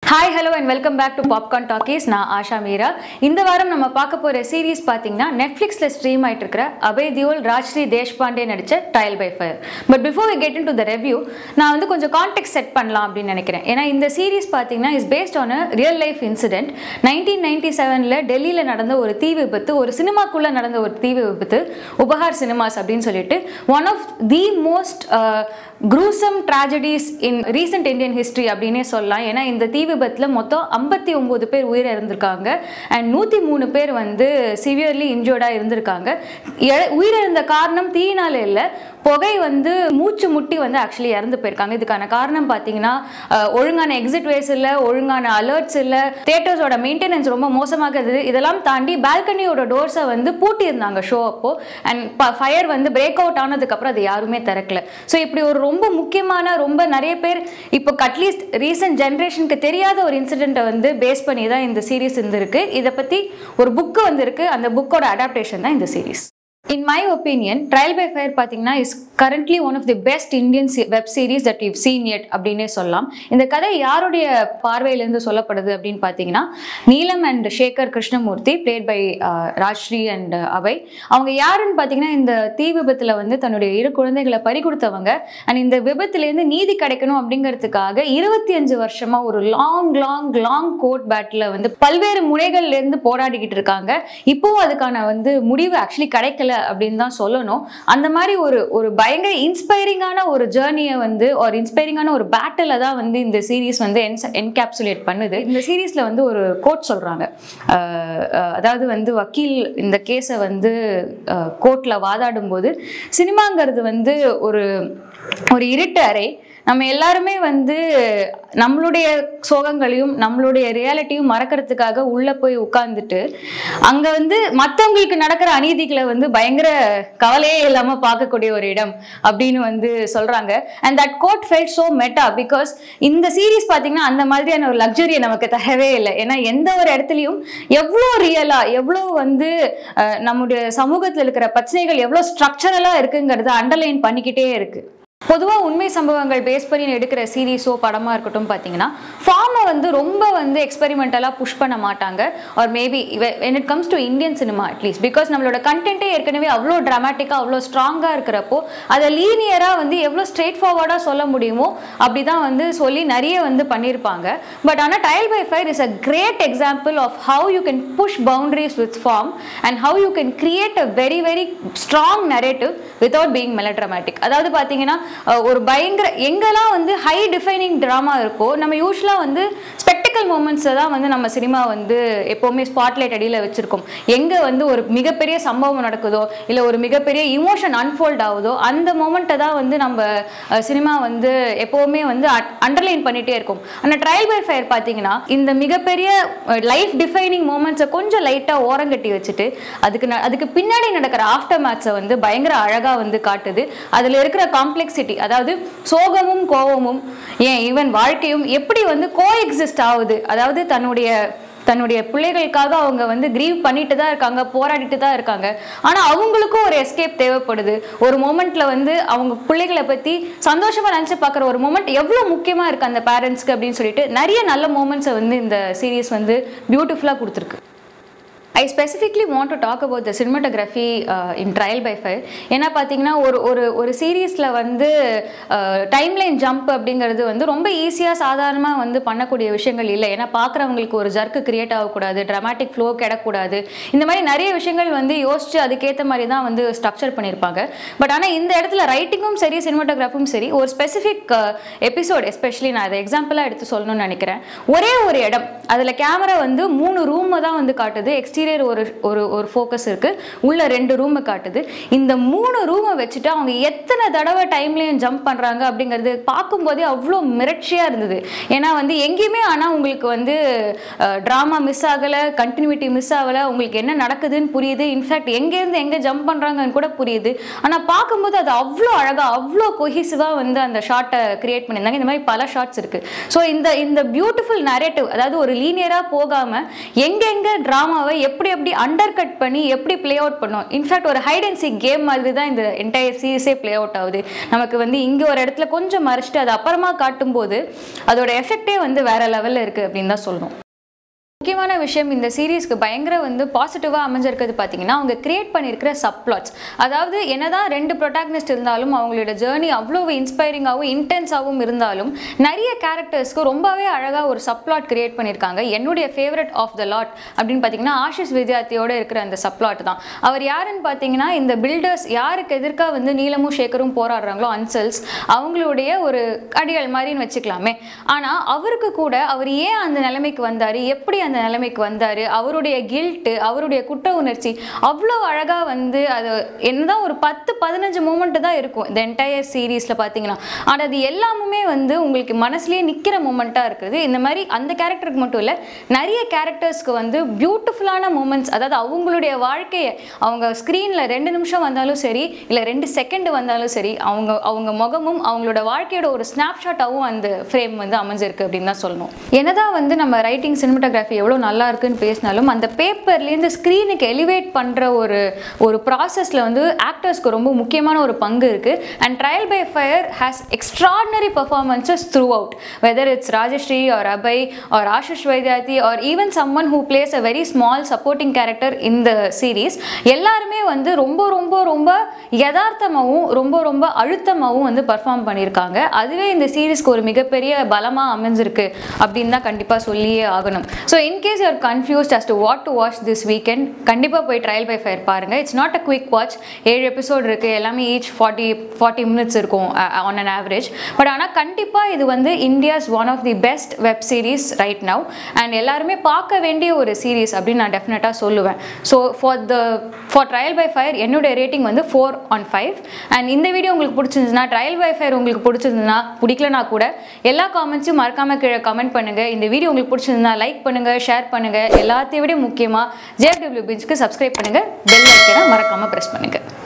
hi hello and welcome back to Popcorn Talkies நான் ஆஷா மீரா இந்த வாரம் நம்ம பார்க்க போகிற சீரிஸ் பார்த்தீங்கன்னா நெட்ஃப்ளிக்ஸில் ஸ்ட்ரீம் ஆயிட்டு இருக்கிற அபய் தியோல் ராஜ்ஸ்ரீ தேஷ்பாண்டே நடித்த Trial by Fire but before we get in to the review நான் வந்து கொஞ்சம் கான்டெக்ட் செட் பண்ணலாம் அப்படின்னு நினைக்கிறேன் ஏன்னா இந்த சீரிஸ் பார்த்தீங்கன்னா is based on a real life incident nineteen ninety செவனில் டெல்லியில் நடந்த ஒரு தீ விபத்து ஒரு சினிமாக்குள்ளே நடந்த ஒரு தீ விபத்து உபஹார் சினிமாஸ் அப்படின்னு சொல்லிட்டு one of the most gruesome tragedies in recent Indian history அப்படின்னே சொல்லலாம் ஏன்னா இந்த தீ விபத்தில் மொத்தம் ஐம்பத்தி ஒம்பது பேர் உயிரிழந்திருக்காங்க அண்ட் நூற்றி மூணு பேர் வந்து சிவியர்லி இன்ஜோர்டாக இருந்திருக்காங்க எ- உயிரிழந்த காரணம் தீயினால இல்லை புகை வந்து மூச்சு முட்டி வந்து ஆக்சுவலி இறந்து போயிருக்காங்க இதுக்கான காரணம் பார்த்தீங்கன்னா அஹ், ஒழுங்கான எக்ஸிட் வேஸ் இல்லை ஒழுங்கான அலர்ட்ஸ் இல்லை தேட்டர்ஸோட மெயின்டெனன்ஸ் ரொம்ப மோசமாக இருந்தது இதெல்லாம் தாண்டி பால்கனியோட டோர்ஸை வந்து பூட்டியிருந்தாங்க ஷோ அப்போ அண்ட் ஃபயர் வந்து பிரேக் அவுட் ஆனதுக்கப்புறம் அது யாருமே திறக்கல ஸோ இப்படி ஒரு ரொம்ப முக்கியமான ரொம்ப நிறைய பேர் இப்போ அட்லீஸ்ட் ரீசெண்ட் ஜென்ரேஷனுக்கு தெரியாத ஒரு இன்சிடென்ட்டை வந்து பேஸ் பண்ணி தான் இந்த சீரிஸ் இருந்திருக்கு இதை பற்றி ஒரு புக்கு வந்திருக்கு அந்த புக்கோட அடாப்டேஷன் தான் இந்த series in my opinion Trial by Fire பார்த்தீங்கன்னா is currently one of the best Indian web series that you've seen yet அப்படின்னே சொல்லலாம் இந்த கதை யாருடைய பார்வையிலேருந்து சொல்லப்படுது அப்படின்னு பார்த்தீங்கன்னா Neelam and Shekhar Krishnamoorthy played by Rajshri and Abhay அவங்க யாருன்னு பார்த்தீங்கன்னா இந்த தீ விபத்தில் வந்து தன்னுடைய இரு குழந்தைகளை பறி கொடுத்தவங்க அண்ட் இந்த விபத்துலேருந்து நீதி கிடைக்கணும் அப்படிங்கிறதுக்காக இருபத்தி அஞ்சு வருஷமா ஒரு long long long court battle வந்து பல்வேறு முனைகள்ல இருந்து போராடிக்கிட்டு இருக்காங்க இப்போவும் அதுக்கான வந்து முடிவு ஆக்சுவலி கிடைக்கல அப்படின்னு தான் சொல்லணும் அந்த மாதிரி ஒரு ஒரு பயங்கர இன்ஸ்பைரிங்கான ஒரு ஜேர்னியை வந்து ஒரு இன்ஸ்பைரிங்கான ஒரு பேட்டில் தான் வந்து இந்த சீரிஸ் வந்து என்கேப்சுலேட் பண்ணுது இந்த சீரீஸில் வந்து ஒரு கோட் சொல்கிறாங்க அதாவது வந்து வக்கீல் இந்த கேஸை வந்து கோர்ட்டில் வாதாடும் போது சினிமாங்கிறது வந்து ஒரு ஒரு இருட்டு அறை நம்ம எல்லாருமே வந்து நம்மளுடைய சோகங்களையும் நம்மளுடைய ரியாலிட்டியும் மறக்கிறதுக்காக உள்ள போய் உட்கார்ந்துட்டு அங்க வந்து மத்தவங்களுக்கு நடக்கிற அநீதிகளை வந்து பயங்கர கவலையே இல்லாம பார்க்கக்கூடிய ஒரு இடம் அப்படின்னு வந்து சொல்றாங்க and that quote felt so meta because இந்த சீரிஸ் பாத்தீங்கன்னா அந்த மாதிரியான ஒரு லக்ஸரியை நமக்கு தரவே இல்லை ஏன்னா எந்த ஒரு இடத்துலையும் எவ்வளோ ரியலா எவ்வளோ வந்து அஹ், நம்முடைய சமூகத்தில் இருக்கிற பிரச்சனைகள் எவ்வளோ ஸ்ட்ரக்சரலா இருக்குங்கிறத அண்டர்லைன் பண்ணிக்கிட்டே இருக்கு பொதுவாக உண்மை சம்பவங்கள் பேஸ் பண்ணி எடுக்கிற சீரீஸோ படமாக இருக்கட்டும் பார்த்தீங்கன்னா ஃபார்மை வந்து ரொம்ப வந்து எக்ஸ்பெரிமெண்டலாக புஷ் பண்ண மாட்டாங்க or maybe when it comes to Indian cinema at least because நம்மளோட கண்டென்ட்டே ஏற்கனவே அவ்வளோ ட்ராமாட்டிக்காக அவ்வளோ ஸ்ட்ராங்காக இருக்கிறப்போ அதை லீனியராக வந்து எவ்வளோ ஸ்ட்ரெயிட் ஃபார்வர்டாக சொல்ல முடியுமோ அப்படி தான் வந்து சொல்லி நிறைய வந்து பண்ணியிருப்பாங்க பட் ஆனால் trial by fire is a great example of how you can push boundaries with form and how you can create a very very strong narrative without being melodramatic அதாவது பார்த்தீங்கன்னா அஹ், ஒரு பயங்கர எங்கெல்லாம் வந்து ஹை டிஃபைனிங் ட்ராமா இருக்கோ நம்ம யூஸ்வலாக வந்து ஸ்பெக்டிக்கல் மூமெண்ட்ஸை தான் வந்து நம்ம சினிமா வந்து எப்போவுமே ஸ்பாட்லைட் அடியில் வச்சுருக்கோம் எங்கே வந்து ஒரு மிகப்பெரிய சம்பவம் நடக்குதோ இல்லை ஒரு மிகப்பெரிய இமோஷன் அன்ஃபோல்ட் ஆகுதோ அந்த மூமெண்ட்டை தான் வந்து நம்ம சினிமா வந்து எப்போவுமே வந்து அண்டர்லைன் பண்ணிகிட்டே இருக்கும் ஆனால் ட்ரையல் பை ஃபயர் பார்த்தீங்கன்னா இந்த மிகப்பெரிய லைஃப் டிஃபைனிங் மூமெண்ட்ஸை கொஞ்சம் லைட்டாக ஓரங்கட்டி வச்சுட்டு அதுக்கு ந- அதுக்கு பின்னாடி நடக்கிற ஆஃப்டர் மேட்சை வந்து பயங்கர அழகாக வந்து காட்டுது அதில் இருக்கிற காம்ப்ளெக்சிட்டி அதாவது சோகமும் கோபமும் ஏன் ஈவன் வாழ்க்கையும் எப்படி வந்து கோ எக்ஸிஸ்ட் ஆகுது அதாவது தன்னுடைய தன்னுடைய பிள்ளைகளுக்காக அவங்க வந்து கிரீவ் பண்ணிட்டு தான் இருக்காங்க போராடிட்டு தான் இருக்காங்க ஆனா அவங்களுக்கும் ஒரு எஸ்கேப் தேவைப்படுது ஒரு மொமெண்ட்ல வந்து அவங்க பிள்ளைகளை பத்தி சந்தோஷமா நினைச்சு பார்க்குற ஒரு மொமெண்ட் எவ்வளவு முக்கியமா இருக்கு அந்த பேரண்ட்ஸ்க்கு அப்படின்னு சொல்லிட்டு நிறைய நல்ல மூமெண்ட்ஸை வந்து இந்த சீரிஸ் வந்து பியூட்டிஃபுல்லா கொடுத்துருக்கு I specifically want to talk about the cinematography in Trial by Fire ஏன்னா பார்த்தீங்கன்னா ஒரு ஒரு ஒரு சீரீஸில் வந்து டைம்லைன் ஜம்ப் அப்படிங்கிறது வந்து ரொம்ப ஈஸியாக சாதாரணமாக வந்து பண்ணக்கூடிய விஷயங்கள் இல்லை ஏன்னா பார்க்குறவங்களுக்கு ஒரு ஜர்க்கு கிரியேட் ஆகக்கூடாது ட்ராமாட்டிக் ஃப்ளோ கிடக்கூடாது இந்த மாதிரி நிறைய விஷயங்கள் வந்து யோசிச்சு அதுக்கேற்ற மாதிரி தான் வந்து ஸ்ட்ரக்சர் பண்ணியிருப்பாங்க பட் ஆனால் இந்த இடத்துல ரைட்டிங்கும் சரி சினிமாட்டோகிராஃபும் சரி ஒரு ஸ்பெசிஃபிக் எபிசோட் எஸ்பெஷலி நான் அதை எக்ஸாம்பிளாக எடுத்து சொல்லணும்னு நினைக்கிறேன் ஒரே ஒரு இடம் அதில் கேமரா வந்து மூணு ரூமை தான் வந்து காட்டுது எக்ஸ்டீரியர் ஒரு ஒரு ஒரு ஃபோக்கஸ் இருக்கு உள்ள ரெண்டு ரூமை காட்டுது இந்த மூணு ரூமை வச்சுட்டு அவங்க எத்தனை தடவை டைம்லையும் ஜம்ப் பண்ணுறாங்க அப்படிங்கிறது பார்க்கும்போதே அவ்வளோ மிரட்சியாக இருந்தது ஏன்னா வந்து எங்கேயுமே ஆனால் உங்களுக்கு வந்து ட்ராமா மிஸ் ஆகலை கண்டினியூட்டி மிஸ் ஆகலை உங்களுக்கு என்ன நடக்குதுன்னு புரியுது இன்ஃபேக்ட் எங்கேருந்து எங்கே ஜம்ப் பண்ணுறாங்கன்னு கூட புரியுது ஆனால் பார்க்கும்போது அது அவ்வளோ அழகாக அவ்வளோ கொஹிசிவாக வந்து அந்த ஷார்ட்டை கிரியேட் பண்ணியிருந்தாங்க இந்த மாதிரி பல ஷார்ட்ஸ் இருக்குது ஸோ இந்த இந்த பியூட்டிஃபுல் நரேட்டிவ் அதாவது ஒரு லீனியராக போகாமல் எங்கெங்கே ட்ராமாவை எப்படி எப்படி எப்படி அண்டர் கட் பண்ணி எப்படி ப்ளே அவுட் பண்ணும் இன்ஃபேக்ட் ஒரு ஹைட் அண்ட் சீக் கேம் மாதிரி தான் இந்த என்டையர் சீரிஸே ப்ளே அவுட் ஆகுது நமக்கு வந்து இங்கே ஒரு இடத்துல கொஞ்சம் மறைச்சிட்டு அது அப்புறமா காட்டும்போது அதோட எஃபெக்டே வந்து வேற லெவலில் இருக்குது அப்படின்னு தான் சொல்லணும் முக்கியமான விஷயம் இந்த சீரீஸ்க்கு பயங்கர வந்து பாசிட்டிவாக அமைஞ்சிருக்கிறது பார்த்தீங்கன்னா அவங்க கிரியேட் பண்ணியிருக்கிற சப்ளாட்ஸ் அதாவது என்னதான் ரெண்டு ப்ரொட்டாகனிஸ்ட் இருந்தாலும் அவங்களோட ஜேர்னி அவ்வளோ இன்ஸ்பைரிங்காகவும் இன்டென்ஸாகவும் இருந்தாலும் நிறைய கேரக்டர்ஸ்க்கு ரொம்பவே அழகாக ஒரு சப்ளாட் கிரியேட் பண்ணியிருக்காங்க என்னுடைய ஃபேவரட் ஆஃப் த லாட் அப்படின்னு பார்த்தீங்கன்னா ஆஷிஷ் வித்யார்த்தியோட இருக்கிற அந்த சப்ளாட் தான் அவர் யாருன்னு பார்த்தீங்கன்னா இந்த பில்டர்ஸ் யாருக்கு எதிர்க்காக வந்து நீலமும் சேகரும் போராடுறாங்களோ அன்சல்ஸ் அவங்களுடைய ஒரு அடிகள் மாதிரின்னு வச்சுக்கலாமே ஆனால் அவருக்கு கூட அவர் ஏன் அந்த நிலைமைக்கு வந்தார் எப்படி அந்த நிலைமைக்கு வந்தார் அவருடைய கில்ட்டு அவருடைய குற்ற உணர்ச்சி அவ்வளோ அழகாக வந்து அது என்னதான் ஒரு பத்து பதினஞ்சு மூமெண்ட் தான் இருக்கும் இந்த என்டையர் சீரீஸில் பார்த்தீங்கன்னா ஆனால் அது எல்லாமுமே வந்து உங்களுக்கு மனசுலேயே நிற்கிற மூமெண்ட்டாக இருக்குது இந்த மாதிரி அந்த கேரக்டருக்கு மட்டும் இல்லை நிறைய கேரக்டர்ஸ்க்கு வந்து பியூட்டிஃபுல்லான மூமெண்ட்ஸ் அதாவது அவங்களுடைய வாழ்க்கையை அவங்க ஸ்க்ரீனில் ரெண்டு நிமிஷம் வந்தாலும் சரி இல்லை ரெண்டு செகண்ட் வந்தாலும் சரி அவங்க அவங்க முகமும் அவங்களோட வாழ்க்கையோட ஒரு ஸ்னாப்ஷாட்டாகவும் அந்த ஃப்ரேம் வந்து அமைஞ்சிருக்கு அப்படின்னு தான் சொல்லணும் என்னதான் வந்து நம்ம ரைட்டிங் சினிமட்டோகிராஃபி எவ்வளோ நல்லா இருக்குன்னு பேசினாலும் அந்த பேப்பர்லேருந்து ஸ்க்ரீனுக்கு எலிவேட் பண்ணுற ஒரு ஒரு ப்ராசஸில் வந்து ஆக்டர்ஸ்க்கு ரொம்ப முக்கியமான ஒரு பங்கு இருக்குது and trial by fire has extraordinary performances throughout whether it's Rajshri or Abhay or Ashish Vidyarthi or even someone who plays a very small supporting character in the series எல்லாருமே வந்து ரொம்ப ரொம்ப ரொம்ப யதார்த்தமாகவும் ரொம்ப ரொம்ப அழுத்தமாகவும் வந்து பர்ஃபார்ம் பண்ணியிருக்காங்க அதுவே இந்த சீரீஸ்க்கு ஒரு மிகப்பெரிய பலமாக அமைஞ்சிருக்கு அப்படின்னு தான் கண்டிப்பாக சொல்லியே ஆகணும் so in case you are confused as to what to watch this weekend கண்டிப்பாக போய் ட்ரையல் பை ஃபயர் பாருங்கள் it's not a quick watch ஏழு எபிசோட் இருக்குது எல்லாமே ஈச் ஃபார்ட்டி ஃபார்ட்டி மினிட்ஸ் இருக்கும் ஆன் அன் ஆவரேஜ் பட் ஆனால் கண்டிப்பாக இது வந்து India's one of the best web series right now and எல்லாருமே பார்க்க வேண்டிய ஒரு சீரிஸ் அப்படின்னு நான் டெஃபினட்டாக சொல்லுவேன் so for the for trial by fire என்னுடைய ரேட்டிங் வந்து ஃபோர் ஆன் ஃபைவ் அண்ட் இந்த வீடியோ உங்களுக்கு பிடிச்சிருந்துச்சுன்னா ட்ரையல் பை ஃபயர் உங்களுக்கு பிடிச்சிருந்ததுன்னா பிடிக்கலனா கூட எல்லா காமெண்ட்ஸும் மறக்காம கீழே கமெண்ட் பண்ணுங்க இந்த வீடியோ உங்களுக்கு பிடிச்சிருந்தா லைக் பண்ணுங்க ஷேர் பண்ணுங்க எல்லாத்தையும் விட முக்கியமாக ஜேடபிள்யூ பிஞ்சுக்கு சப்ஸ்கிரைப் பண்ணுங்க பெல் ஐக்கனை மறக்காம ப்ரெஸ் பண்ணுங்க